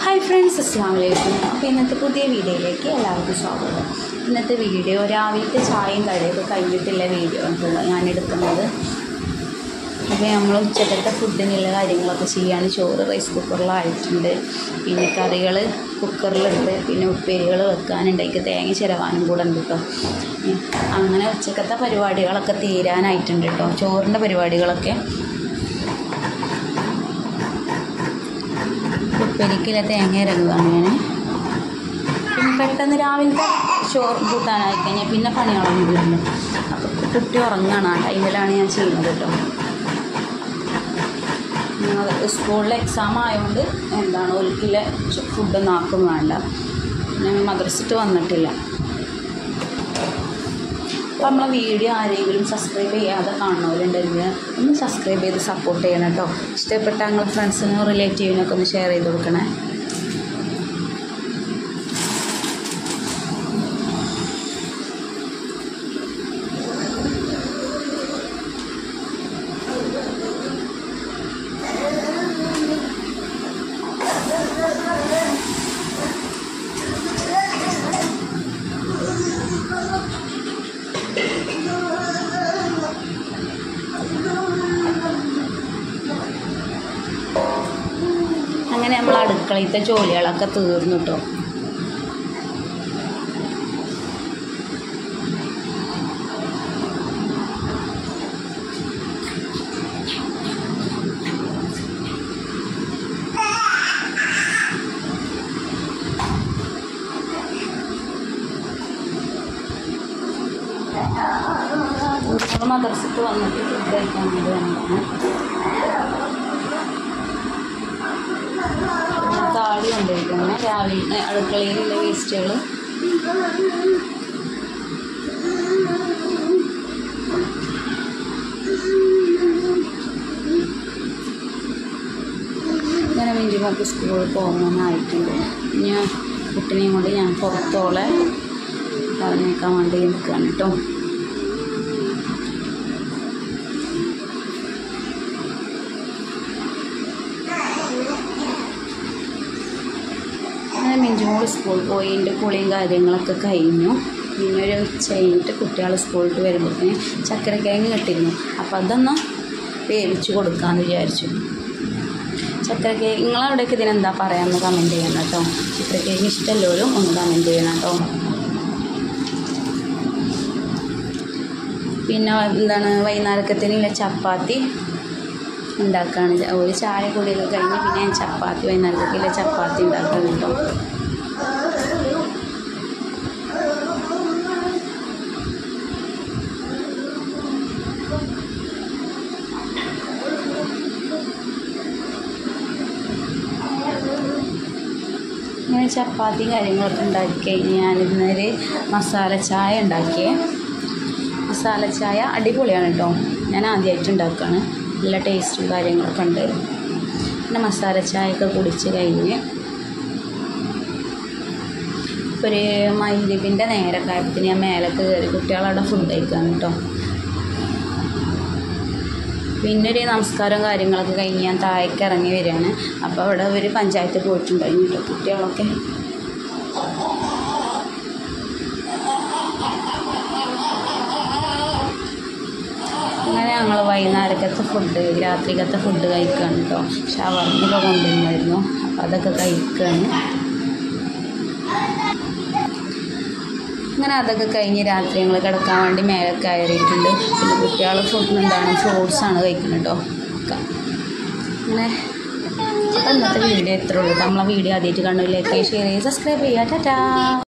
Hi friends അസ്സാം വലൈക്കും അപ്പോൾ ഇന്നത്തെ പുതിയ വീഡിയോയിലേക്ക് എല്ലാവർക്കും സ്വാഗതം ഇന്നത്തെ വീഡിയോ രാവിലത്തെ ചായയും കടയൊക്കെ കഴിഞ്ഞിട്ടുള്ള വീഡിയോ ആണ് ഞാൻ എടുക്കുന്നത് അപ്പോൾ നമ്മൾ ഉച്ചക്കത്തെ ഫുഡിനുള്ള കാര്യങ്ങളൊക്കെ ചെയ്യാണ് ചോറ് റൈസ് കുക്കറിലായിട്ടുണ്ട് പിന്നെ കറികൾ കുക്കറിലുണ്ട് പിന്നെ ഉപ്പേരികൾ വെക്കാനുണ്ട് അതിക്ക് തേങ്ങ ചിരവാനും കൂടെ ഉണ്ട് കേട്ടോ ഉം. അങ്ങനെ ഉച്ചക്കത്തെ പരിപാടികളൊക്കെ തീരാനായിട്ടുണ്ട് കേട്ടോ ചോറിൻ്റെ പരിപാടികളൊക്കെ ഉപ്പേരിക്കില്ല തേങ്ങ ഇറങ്ങുകയാണ് ഞാൻ പിന്നെ പെട്ടെന്ന് രാവിലത്തെ ചോറ് കൂട്ടാനായി കഴിഞ്ഞാൽ പിന്നെ പണികളൊന്നുമില്ലല്ലോ അപ്പോൾ കുട്ടി ഉറങ്ങണം ആ ടൈമിലാണ് ഞാൻ ചെയ്യുന്നത് കേട്ടോ ഞങ്ങൾ സ്കൂളിൽ എക്സാം ആയതുകൊണ്ട് എന്താണ് ഒരിക്കലെ ഫുഡൊന്നും ആക്കും വേണ്ട ഞാൻ മദ്രസിട്ട് വന്നിട്ടില്ല അപ്പോൾ നമ്മളെ വീഡിയോ ആരെങ്കിലും സബ്സ്ക്രൈബ് ചെയ്യാതെ കാണുന്നവരുണ്ടെങ്കിൽ ഒന്ന് സബ്സ്ക്രൈബ് ചെയ്ത് സപ്പോർട്ട് ചെയ്യണം കേട്ടോ ഇഷ്ടപ്പെട്ട ഞങ്ങളെ ഫ്രണ്ട്സിനും റിലേറ്റീവിനൊക്കെ ഒന്ന് ഷെയർ ചെയ്ത് കൊടുക്കണേ അങ്ങനെ നമ്മൾ അടുക്കളയിലത്തെ ജോലികളൊക്കെ തീർന്നു കേട്ടോ നമ്മൾ മദ്രസത്ത് വന്നിട്ട് ഫുഡ് കഴിക്കാൻ വേണ്ടി വന്നതാണ് താടി കൊണ്ടിരിക്കുന്നത് രാവിലെ അടുക്കളയിലുള്ള വേസ്റ്റുകൾ ഇങ്ങനെ മിഞ്ചുമൊക്കെ സ്കൂളിൽ പോകാനായിട്ടുണ്ട് ഞാൻ കുട്ടിനെയും കൊണ്ട് ഞാൻ പുറത്തോളെ പറഞ്ഞേക്കാൻ വേണ്ടി നിൽക്കുകയാണ് കേട്ടോ അങ്ങനെ മിഞ്ചുമോൾ സ്കൂളിൽ പോയി എൻ്റെ കുളിയും കാര്യങ്ങളൊക്കെ കഴിഞ്ഞു പിന്നെ ഒരു ഉച്ച കഴിഞ്ഞിട്ട് കുട്ടികൾ സ്കൂളിൽ വരുമ്പോഴത്തേന് ചക്കരക്കിഴങ്ങ് കിട്ടിയിരുന്നു അപ്പോൾ അതൊന്ന് വേവിച്ച് കൊടുക്കാമെന്ന് വിചാരിച്ചു ചക്കരക്കിഴങ്ങ് നിങ്ങളവിടേക്ക് ഇതിനെന്താ പറയാമെന്ന് കമൻറ്റ് ചെയ്യണം കേട്ടോ ചക്കരക്കിഴങ്ങ് ഇഷ്ടമല്ലോരും ഒന്ന് കമൻറ്റ് ചെയ്യണം കേട്ടോ പിന്നെ എന്താണ് വൈകുന്നേരക്കത്തിനുള്ള ചപ്പാത്തി ഉണ്ടാക്കുകയാണ് ച- ഒരു ചായ കൂടിയൊക്കെ കഴിഞ്ഞ് പിന്നെ ഞാൻ ചപ്പാത്തി വൈകുന്നേരത്തേക്കുള്ള ചപ്പാത്തി ഉണ്ടാക്കാൻ കേട്ടോ ഇങ്ങനെ ചപ്പാത്തിയും കാര്യങ്ങളൊക്കെ ഉണ്ടാക്കി കഴിഞ്ഞ് ഞാനിന്നൊരു മസാല ചായ ഉണ്ടാക്കിയേ മസാല ചായ അടിപൊളിയാണ് കേട്ടോ ഞാൻ ആദ്യമായിട്ട് ഉണ്ടാക്കുകയാണ് നല്ല ടേസ്റ്റും കാര്യങ്ങളൊക്കെ ഉണ്ട് പിന്നെ മസാല ചായയൊക്കെ കുടിച്ച് കഴിഞ്ഞ് ഒരു മൈലിബിൻ്റെ നേരൊക്കെ ആയപ്പോൾ ഞാൻ മേലൊക്കെ കയറി കുട്ടികളവിടെ ഫുഡ് കഴിക്കാണ് കേട്ടോ പിന്നെ ഒരു നമസ്കാരവും കാര്യങ്ങളൊക്കെ കഴിഞ്ഞ് ഞാൻ താഴേക്ക് ഇറങ്ങി വരികയാണ് അപ്പോൾ അവിടെ ഒരു പഞ്ചായത്ത് പോയിട്ടുണ്ടായിരുന്നു കേട്ടോ കുട്ടികളൊക്കെ അങ്ങനെ ഞങ്ങൾ വൈകുന്നേരത്തെ ഫുഡ് രാത്രിക്കത്തെ ഫുഡ് കഴിക്കുകയാണ് കേട്ടോ ഷവർമ്മൊക്കെ കൊണ്ടുവന്നായിരുന്നു അപ്പോൾ അതൊക്കെ കഴിക്കുകയാണ് അങ്ങനെ അതൊക്കെ കഴിഞ്ഞ് രാത്രി ഞങ്ങൾ കിടക്കാൻ വേണ്ടി മേലെ കയറിയിട്ടുണ്ട് പിന്നെ കുട്ടികൾ ഫുഡ് എന്താണ് ഫ്രൂട്ട്സാണ് കഴിക്കുന്നത് കേട്ടോ ഒക്കെ. അങ്ങനെ അപ്പോൾ ഇന്നത്തെ വീഡിയോ എത്ര ഉള്ളൂ നമ്മളെ വീഡിയോ ആദ്യമായിട്ട് കണ്ടില്ലെങ്കിൽ ഷെയർ ചെയ്യുക സബ്സ്ക്രൈബ് ചെയ്യുക ടാറ്റാ